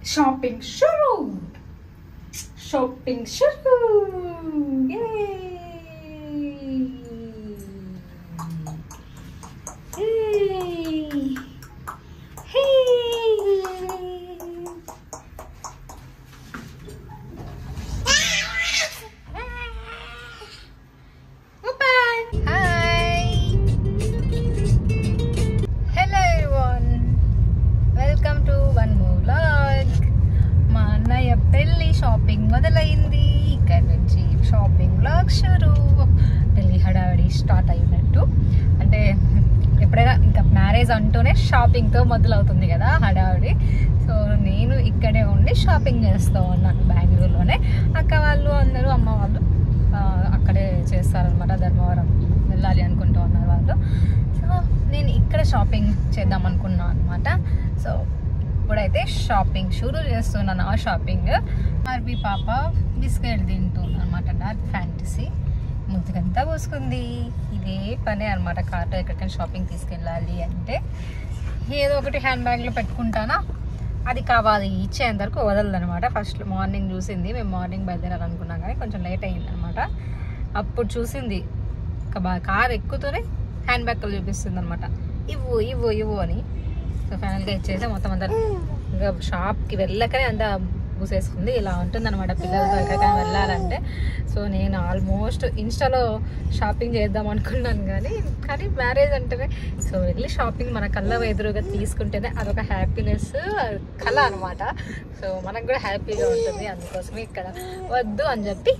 shopping షురు shopping షురు hi hello everyone welcome to one more vlog మా అన్నయ్య పెళ్ళి షాపింగ్ మొదలైంది ఇక్కడ నుంచి షాపింగ్ వ్లాగ్ షురు పెళ్ళి హడావిడి స్టార్ట్ అయినట్టు అంటే ఎప్పుడైనా ఇంకా మ్యారేజ్ అంటూనే షాపింగ్తో మొదలవుతుంది కదా హడావిడి సో నేను ఇక్కడే ఉండి షాపింగ్ చేస్తూ ఉన్నాను బెంగళూరులోనే అక్క వాళ్ళు అందరూ అమ్మ వాళ్ళు ఆ, అక్కడే చేస్తారనమాట ధర్మవరం వెళ్ళాలి అనుకుంటూ ఉన్నారు వాళ్ళు సో నేను ఇక్కడ షాపింగ్ చేద్దాం అనుకున్నాను అనమాట సో ఇప్పుడైతే షాపింగ్ షురూ చేస్తున్నాను ఆ షాపింగ్ ఆర్బీ పాప బిస్కెట్ తింటుంది అనమాట డార్క్ ఫ్యాంటసీ ముద్దుగంతా పూసుకుంది ఇదే పనే అనమాట కార్లో ఎక్కడికైనా షాపింగ్ తీసుకెళ్ళాలి అంటే ఏదో ఒకటి హ్యాండ్ బ్యాగ్లో పెట్టుకుంటానా అది కావాలి ఇచ్చేంత వరకు వదలదు అనమాట ఫస్ట్ మార్నింగ్ చూసింది మేము మార్నింగ్ బయలుదేరాలనుకున్నాం కానీ కొంచెం లేట్ అయింది అనమాట అప్పుడు చూసింది ఒక బా కార్ ఎక్కుతూనే హ్యాండ్ బ్యాగ్ చూపిస్తుంది అనమాట ఇవ్వు ఇవ్వు ఇవ్వు అని సో ఫైనల్గా ఇచ్చేసి మొత్తం అంతా ఇంకా షాప్కి వెళ్ళకనే అంతా పూసేసుకుంది ఇలా ఉంటుంది అనమాట పిల్లలతో ఎక్కడికైనా వెళ్ళాలంటే సో నేను ఆల్మోస్ట్ ఇన్స్టాలో షాపింగ్ చేద్దాం అనుకున్నాను కానీ కానీ మ్యారేజ్ అంటేనే సో వెళ్ళి షాపింగ్ మన కళ్ళ ఎదురుగా తీసుకుంటేనే అదొక హ్యాపీనెస్ కళ అనమాట సో మనకు కూడా హ్యాపీగా ఉంటుంది అందుకోసమే ఇక్కడ వద్దు అని చెప్పి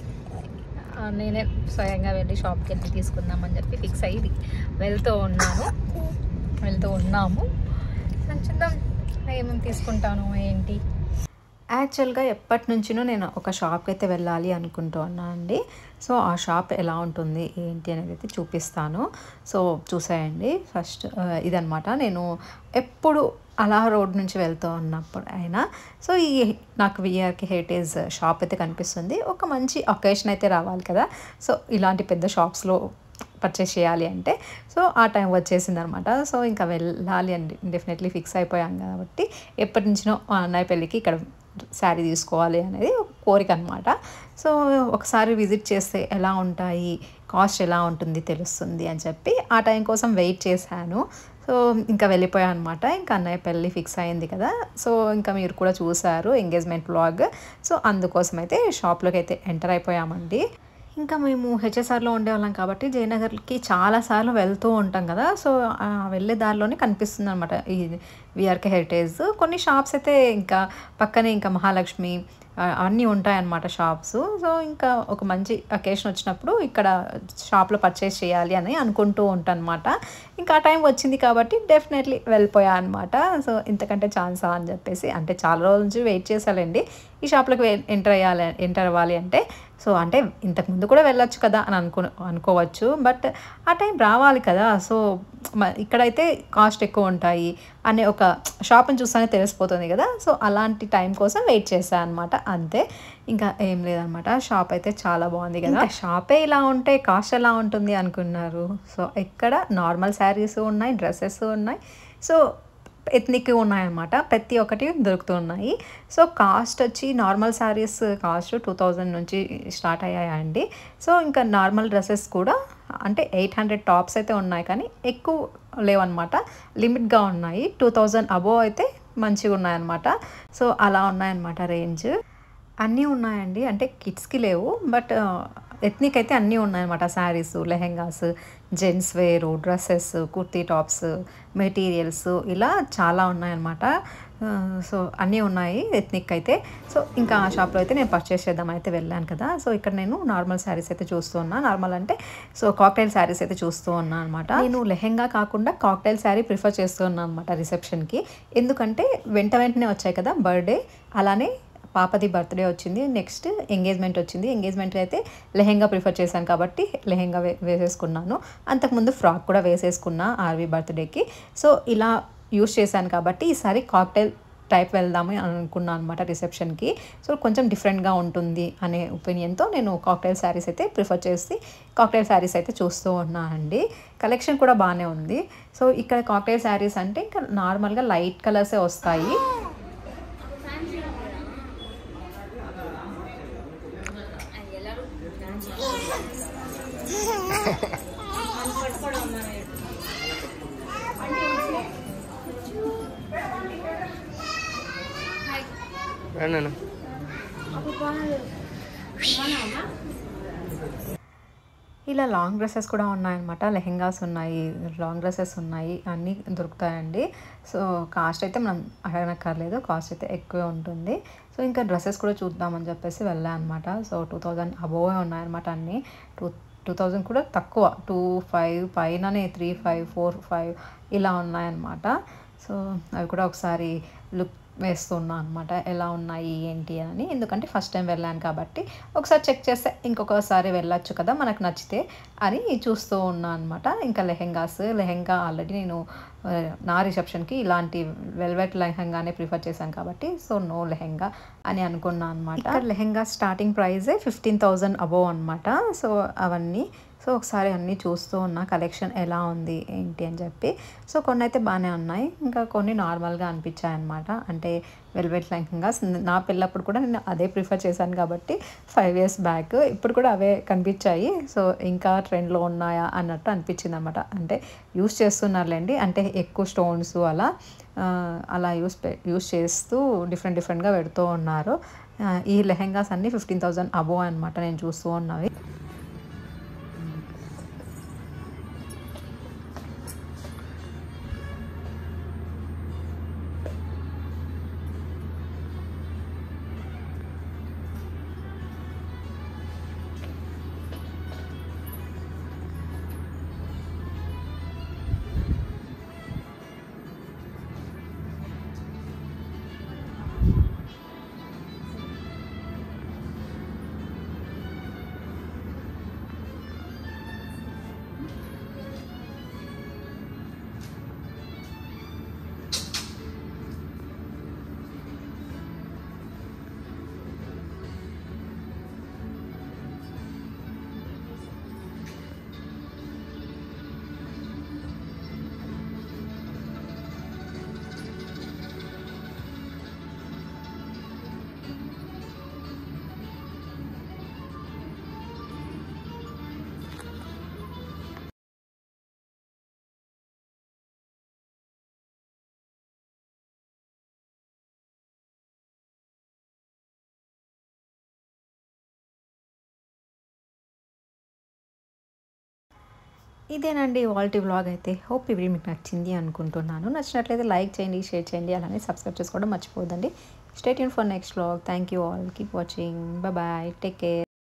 ఆ, నేనే స్వయంగా వెళ్ళి షాప్కి వెళ్ళి తీసుకుందామని చెప్పి ఫిక్స్ అయ్యి వెళ్తూ ఉన్నాను వెళ్తూ ఉన్నాము సో చూద్దాం ఏమేమి తీసుకుంటాను ఏంటి యాక్చువల్గా ఎప్పటి నుంచినో నేను ఒక షాప్కి అయితే వెళ్ళాలి అనుకుంటూ ఉన్నాను అండి సో ఆ షాప్ ఎలా ఉంటుంది ఏంటి అనేది అయితే చూపిస్తాను సో చూసేయండి ఫస్ట్ ఆ, ఇదనమాట నేను ఎప్పుడు అలా రోడ్ నుంచి వెళ్తూ ఉన్నప్పుడు అయినా సో ఈ నాకు విఆర్కి హెరిటేజ్ షాప్ అయితే కనిపిస్తుంది ఒక మంచి ఒకేషన్ అయితే రావాలి కదా సో ఇలాంటి పెద్ద షాప్స్లో పర్చేస్ చేయాలి అంటే సో ఆ టైం వచ్చేసింది అనమాట సో ఇంకా వెళ్ళాలి అని డెఫినెట్లీ ఫిక్స్ అయిపోయాం కాబట్టి ఎప్పటి నుంచినో మా అన్నయ్య పెళ్ళికి ఇక్కడ శారీ తీసుకోవాలి అనేది ఒక కోరిక అనమాట సో ఒకసారి విజిట్ చేస్తే ఎలా ఉంటాయి కాస్ట్ ఎలా ఉంటుంది తెలుస్తుంది అని చెప్పి ఆ టైం కోసం వెయిట్ చేశాను సో ఇంకా వెళ్ళిపోయాను అనమాట ఇంకా అన్నయ్య పెళ్ళి ఫిక్స్ అయింది కదా సో ఇంకా మీరు కూడా చూసారు ఎంగేజ్మెంట్ వ్లాగ్ సో అందుకోసం అయితే షాప్లోకి అయితే ఎంటర్ అయిపోయామండి ఇంకా మేము హెచ్ఎస్ఆర్లో ఉండేవాళ్ళం కాబట్టి జయనగర్కి చాలాసార్లు వెళ్తూ ఉంటాం కదా సో ఆ వెళ్ళే దారిలోనే కనిపిస్తుంది అనమాట ఈ విఆర్కే హెరిటేజ్ కొన్ని షాప్స్ అయితే ఇంకా పక్కనే ఇంకా మహాలక్ష్మి ఆ, అన్నీ ఉంటాయన్నమాట షాప్స్ సో ఇంకా ఒక మంచి అకేషన్ వచ్చినప్పుడు ఇక్కడ షాప్లో పర్చేస్ చేయాలి అని అనుకుంటూ ఉంటాను అనమాట ఇంకా ఆ టైం వచ్చింది కాబట్టి డెఫినెట్లీ వెళ్ళిపోయా అనమాట సో ఇంతకంటే ఛాన్సా అని చెప్పేసి అంటే చాలా రోజుల నుంచి వెయిట్ చేసాలండి ఈ షాప్లోకి ఎంటర్ అయ్యాలి ఎంటర్ అవ్వాలి అంటే సో అంటే ఇంతకు ముందు కూడా వెళ్ళొచ్చు కదా అని అనుకో అనుకోవచ్చు బట్ ఆ టైం రావాలి కదా సో మ- ఇక్కడైతే కాస్ట్ ఎక్కువ ఉంటాయి అనే ఒక షాప్ని చూస్తేనే తెలిసిపోతుంది కదా సో అలాంటి టైం కోసం వెయిట్ చేశాను అనమాట అంతే ఇంకా ఏం లేదనమాట షాప్ అయితే చాలా బాగుంది కదా షాపే ఇలా ఉంటే కాస్ట్ ఎలా ఉంటుంది అనుకున్నారు సో ఇక్కడ నార్మల్ శారీస్ ఉన్నాయి డ్రెస్సెస్ ఉన్నాయి సో ఎత్నిక్ ఉన్నాయన్నమాట ప్రతి ఒక్కటి దొరుకుతున్నాయి సో కాస్ట్ వచ్చి normal saris cost two thousand నుంచి స్టార్ట్ అయ్యాయండి సో ఇంకా నార్మల్ డ్రెస్సెస్ కూడా అంటే ఎయిట్ హండ్రెడ్ టాప్స్ అయితే ఉన్నాయి కానీ ఎక్కువ లేవన్నమాట లిమిట్గా ఉన్నాయి టూ థౌజండ్ అబోవ్ అయితే మంచిగా ఉన్నాయన్నమాట సో అలా ఉన్నాయన్నమాట రేంజ్ అన్నీ ఉన్నాయండి అంటే కిడ్స్కి లేవు బట్ ఎత్నిక్ అయితే అన్నీ ఉన్నాయన్నమాట శారీస్ లెహెంగాస్ జెంట్స్ వేరు డ్రెస్సెస్ కుర్తీ టాప్స్ మెటీరియల్స్ ఇలా చాలా ఉన్నాయన్నమాట ఆ, సో అన్నీ ఉన్నాయి ఎత్నిక్ అయితే సో ఇంకా ఆ షాప్లో అయితే నేను పర్చేస్ చేద్దాం అయితే వెళ్ళాను కదా సో ఇక్కడ నేను నార్మల్ శారీస్ అయితే చూస్తూ ఉన్నా నార్మల్ అంటే సో కాక్టైల్ శారీస్ అయితే చూస్తూ ఉన్నాను అనమాట నేను లెహెంగా కాకుండా కాక్టైల్ శారీ ప్రిఫర్ చేస్తూ ఉన్నాను అనమాట రిసెప్షన్కి ఎందుకంటే వెంట వెంటనే వచ్చాయి కదా బర్త్డే అలానే పాపది బర్త్డే వచ్చింది నెక్స్ట్ ఎంగేజ్మెంట్ వచ్చింది ఎంగేజ్మెంట్ అయితే లెహెంగా ప్రిఫర్ చేశాను కాబట్టి లెహెంగా వే వేసేసుకున్నాను అంతకుముందు ఫ్రాక్ కూడా వేసేసుకున్నా ఆర్వి బర్త్డేకి సో ఇలా యూస్ చేశాను కాబట్టి ఈసారి కాక్టైల్ టైప్ వెళ్దామని అనుకున్నాను అనమాట రిసెప్షన్కి సో కొంచెం డిఫరెంట్గా ఉంటుంది అనే ఒపీనియన్తో నేను కాక్టైల్ శారీస్ అయితే ప్రిఫర్ చేసి కాక్టైల్ శారీస్ అయితే చూస్తూ ఉన్నానండి కలెక్షన్ కూడా బాగానే ఉంది సో ఇక్కడ కాక్టైల్ శారీస్ అంటే ఇంకా నార్మల్గా లైట్ కలర్సే వస్తాయి నేను ఇలా లాంగ్ డ్రెస్సెస్ కూడా ఉన్నాయన్నమాట లెహెంగాస్ ఉన్నాయి లాంగ్ డ్రెస్సెస్ ఉన్నాయి అన్నీ దొరుకుతాయండి సో కాస్ట్ అయితే మనం అడగనక్కర్లేదు కాస్ట్ అయితే ఎక్కువే ఉంటుంది సో ఇంకా డ్రెస్సెస్ కూడా చూద్దామని చెప్పేసి వెళ్ళాను అనమాట సో టూ థౌజండ్ అబోవే ఉన్నాయన్నమాట అన్నీ టూ టూ థౌజండ్ కూడా తక్కువ టూ ఫైవ్ పైననే త్రీ ఫైవ్ ఫోర్ ఫైవ్ ఇలా ఉన్నాయన్నమాట సో అవి కూడా ఒకసారి లుక్ వేస్తున్నా అనమాట ఎలా ఉన్నాయి ఏంటి అని ఎందుకంటే ఫస్ట్ టైం వెళ్ళాను కాబట్టి ఒకసారి చెక్ చేస్తే ఇంకొకసారి వెళ్ళొచ్చు కదా మనకు నచ్చితే అని చూస్తూ ఉన్నా అనమాట ఇంకా లెహెంగాస్ లెహెంగా ఆల్రెడీ నేను ఆ, నా రిసెప్షన్కి ఇలాంటి వెల్వెట్ లెహెంగానే ప్రిఫర్ చేశాను కాబట్టి సో నో లెహెంగా అని అనుకున్నాను అనమాట ఇక్కడ లెహెంగా స్టార్టింగ్ ప్రైజే ఫిఫ్టీన్ థౌజండ్ అబోవ్ అనమాట సో అవన్నీ సో ఒకసారి అన్నీ చూస్తూ ఉన్న కలెక్షన్ ఎలా ఉంది ఏంటి అని చెప్పి సో కొన్ని అయితే బాగానే ఉన్నాయి ఇంకా కొన్ని నార్మల్గా అనిపించాయి అనమాట అంటే వెల్వెట్ లెహంగాస్ నా పిల్లప్పుడు కూడా నేను అదే ప్రిఫర్ చేశాను కాబట్టి ఫైవ్ ఇయర్స్ బ్యాక్ ఇప్పుడు కూడా అవే కనిపించాయి సో ఇంకా ట్రెండ్లో ఉన్నాయా అన్నట్టు అనిపించింది అనమాట అంటే యూస్ చేస్తున్నారులేండి అంటే ఎక్కువ స్టోన్స్ అలా ఆ, అలా యూస్ యూస్ చేస్తూ డిఫరెంట్ డిఫరెంట్గా పెడుతూ ఉన్నారు ఆ, ఈ లెహెంగాస్ అన్నీ ఫిఫ్టీన్ థౌజండ్ అబో అనమాట నేను చూస్తూ ఉన్నవి ఇదేనండి వాల్టీ బ్లాగ్ అయితే హోప్ ఈ వీడియో మీకు నచ్చింది అనుకుంటున్నాను నచ్చినట్లయితే లైక్ చేయండి షేర్ చేయండి అలానే సబ్స్క్రైబ్ చేసుకోవడం మర్చిపోదండి స్టేట్ యూన్ for next blog thank you all keep watching bye take care